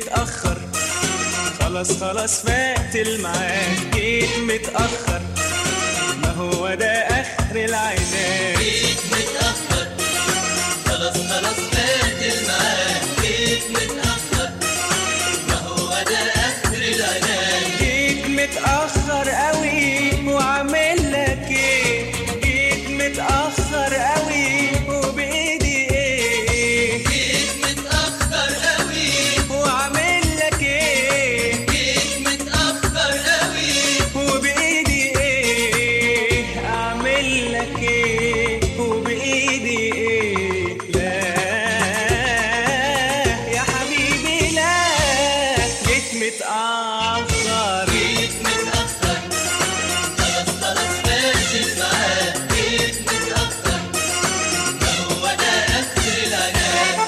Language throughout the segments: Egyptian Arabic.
متأخر خلاص خلاص فات الميعاد جيت متأخر ما هو ده آخر العناد جيت متأخر خلاص خلاص فات الميعاد جيت متأخر ما هو ده آخر العناد جيت متأخر قوي وعامل لك ايه جيت متأخر قوي وبإيدي ايه جيت متأخر قوي وعامل لك ايه جيت متأخر قوي وبإيدي ايه اعمل لك ايه وبإيدي ايه لا يا حبيبي لا جيت متأخر جيت متأخر خلاص خلاص فات الميعاد جيت متأخر ما هو ده آخر العناد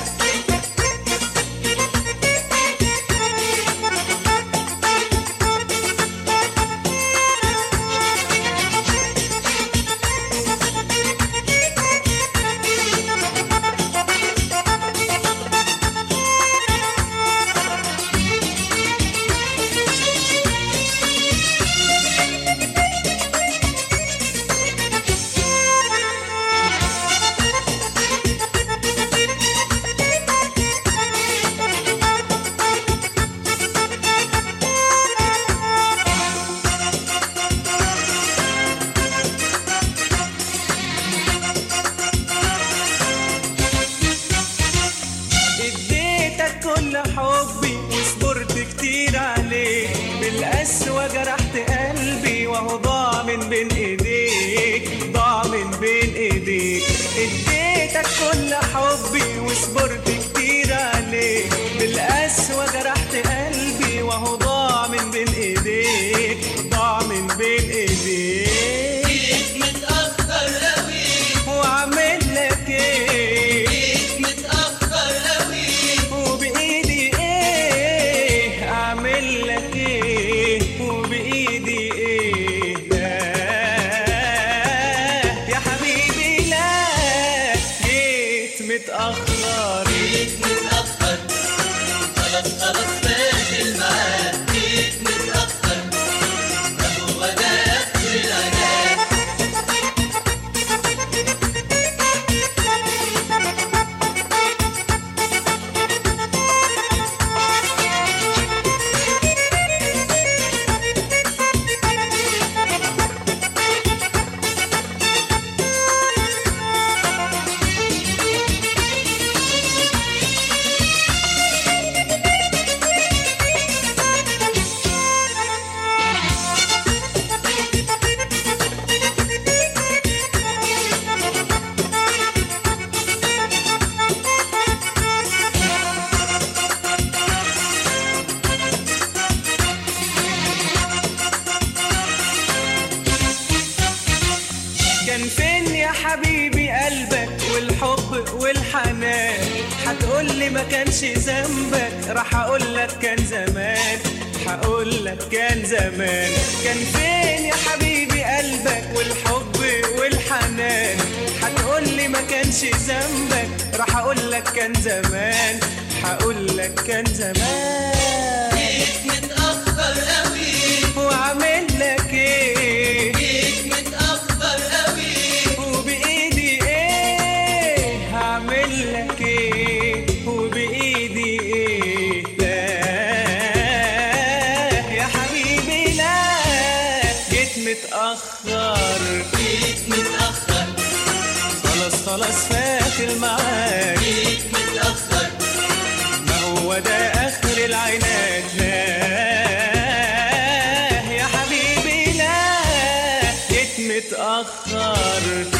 اديتك كل حبي وصبرت كتير عليك بالقسوة جرحت قلبي وهو ضاع من بين ايديك ضاع من بين ايديك اديتك كل حبي وصبرت كتير عليك بالقسوة جرحت قلبي وهو ضاع من بين ايديك ضاع من بين ايديك جيت متأخر قوي واعمل لك ايه جيت متأخر قوي وبإيدي إيه أعمل لك إيه وبإيدي إيه لا يا حبيبي لا جيت متأخر جيت متأخر خلاص خلاص فات الميعاد جيت متأخر ما هو ده آخر العناد كان فين يا حبيبي قلبك والحب والحنان هتقولي ما كانش ذنبك راح اقول لك كان زمان هقول لك كان زمان كان فين يا حبيبي قلبك والحب والحنان هتقولي ما كانش ذنبك راح اقول لك كان زمان هقول لك كان زمان جيت متأخر قوي واعمل لك ايه جيت متأخر قوي وبإيدي إيه هعمل لك إيه وبإيدي إيه لا يا حبيبي لا جيت متأخر جيت متأخر خلاص خلاص فات الميعاد جيت متأخر ما هو ده آخر العناد لا يا حبيبي لا جيت متأخر